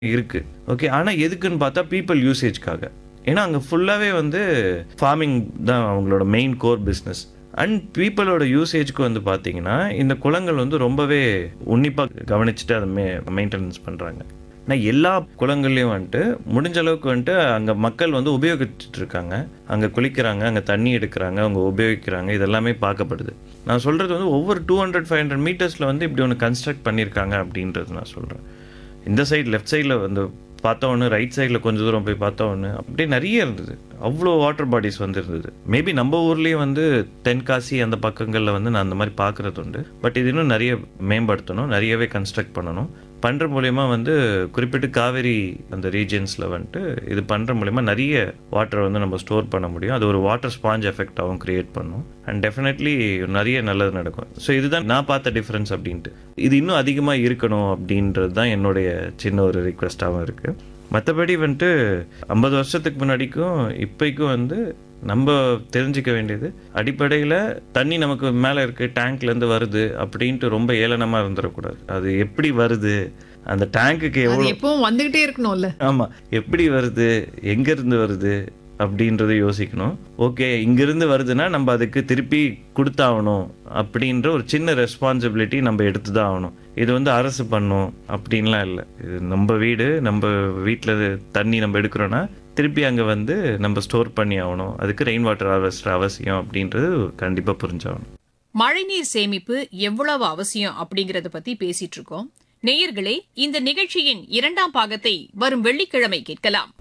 இருக்கு ஓகே ஆனால் எதுக்குன்னு பார்த்தா பீப்புள் யூசேஜ்க்காக ஏன்னா அங்கே ஃபுல்லாகவே வந்து ஃபார்மிங் தான் அவங்களோட மெயின் கோர் பிஸ்னஸ் அண்ட் பீப்புளோட யூசேஜ்க்கு வந்து பார்த்தீங்கன்னா இந்த குளங்கள் வந்து ரொம்பவே உன்னிப்பாக கவனிச்சுட்டு அதை மே மெயின்டெனன்ஸ் பண்ணுறாங்க ஆனால் எல்லா குளங்கள்லையும் வந்துட்டு முடிஞ்ச அளவுக்கு வந்துட்டு அங்கே மக்கள் வந்து உபயோகிச்சுட்டு இருக்காங்க அங்கே குளிக்கிறாங்க அங்கே தண்ணி எடுக்கிறாங்க அவங்க உபயோகிக்கிறாங்க இதெல்லாமே பார்க்கப்படுது நான் சொல்கிறது வந்து ஒவ்வொரு டூ ஹண்ட்ரட் ஃபைவ் ஹண்ட்ரட் மீட்டர்ஸில் வந்து இப்படி ஒன்று கன்ஸ்ட்ரக்ட் பண்ணியிருக்காங்க அப்படின்றது நான் சொல்கிறேன் இந்த சைடு லெஃப்ட் சைடில் வந்து பார்த்தா ஒன்று ரைட் சைடில் கொஞ்சம் தூரம் போய் பார்த்தா ஒன்று அப்படியே நிறைய இருந்தது அவ்வளோ வாட்டர் பாடிஸ் வந்து இருந்தது மேபி நம்ம ஊர்லேயும் வந்து தென்காசி அந்த பக்கங்களில் வந்து நான் அந்த மாதிரி பார்க்குறது உண்டு பட் இது இன்னும் நிறைய மேம்படுத்தணும் நிறையவே கன்ஸ்ட்ரக்ட் பண்ணணும் பண்ணுற மூலயமா வந்து குறிப்பிட்டு காவேரி அந்த ரீஜன்ஸில் வந்துட்டு இது பண்ணுற மூலயமா நிறைய வாட்டரை வந்து நம்ம ஸ்டோர் பண்ண முடியும் அது ஒரு வாட்டர் ஸ்பாஞ்ச் எஃபெக்டாகவும் கிரியேட் பண்ணும் அண்ட் டெஃபினெட்லி நிறைய நல்லது நடக்கும் ஸோ இதுதான் நான் பார்த்த டிஃப்ரென்ஸ் அப்படின்ட்டு இது இன்னும் அதிகமாக இருக்கணும் அப்படின்றது தான் என்னுடைய சின்ன ஒரு ரிக்வெஸ்ட்டாகவும் இருக்குது மற்றபடி வந்துட்டு ஐம்பது வருஷத்துக்கு முன்னாடிக்கும் இப்போக்கும் வந்து நம்ம தெரிஞ்சுக்க வேண்டியது அடிப்படையில் தண்ணி நமக்கு மேலே இருக்கு டேங்க்லேருந்து வருது அப்படின்ட்டு ரொம்ப ஏளனமாக இருந்துடக்கூடாது அது எப்படி வருது அந்த டேங்க்குக்கு எவ்வளோ அது எப்பவும் வந்துகிட்டே இருக்கணும்ல ஆமாம் எப்படி வருது எங்கேருந்து வருது அப்படின்றத யோசிக்கணும் ஓகே இங்கிருந்து வருதுன்னா நம்ம அதுக்கு திருப்பி கொடுத்தாகணும் அப்படின்ற ஒரு சின்ன ரெஸ்பான்சிபிலிட்டி நம்ம எடுத்து தான் ஆகணும் இது வந்து அரசு பண்ணும் அப்படின்லாம் இல்லை இது நம்ம வீடு நம்ம வீட்டில் தண்ணி நம்ம எடுக்கிறோன்னா திருப்பி அங்கே வந்து நம்ம ஸ்டோர் பண்ணி ஆகணும் அதுக்கு ரெயின் வாட்டர் ஹார்வெஸ்டர் அவசியம் அப்படின்றது கண்டிப்பாக புரிஞ்சாகணும் மழைநீர் சேமிப்பு எவ்வளவு அவசியம் அப்படிங்கறத பத்தி பேசிட்டு இருக்கோம் நேயர்களே இந்த நிகழ்ச்சியின் இரண்டாம் பாகத்தை வரும் வெள்ளிக்கிழமை கேட்கலாம்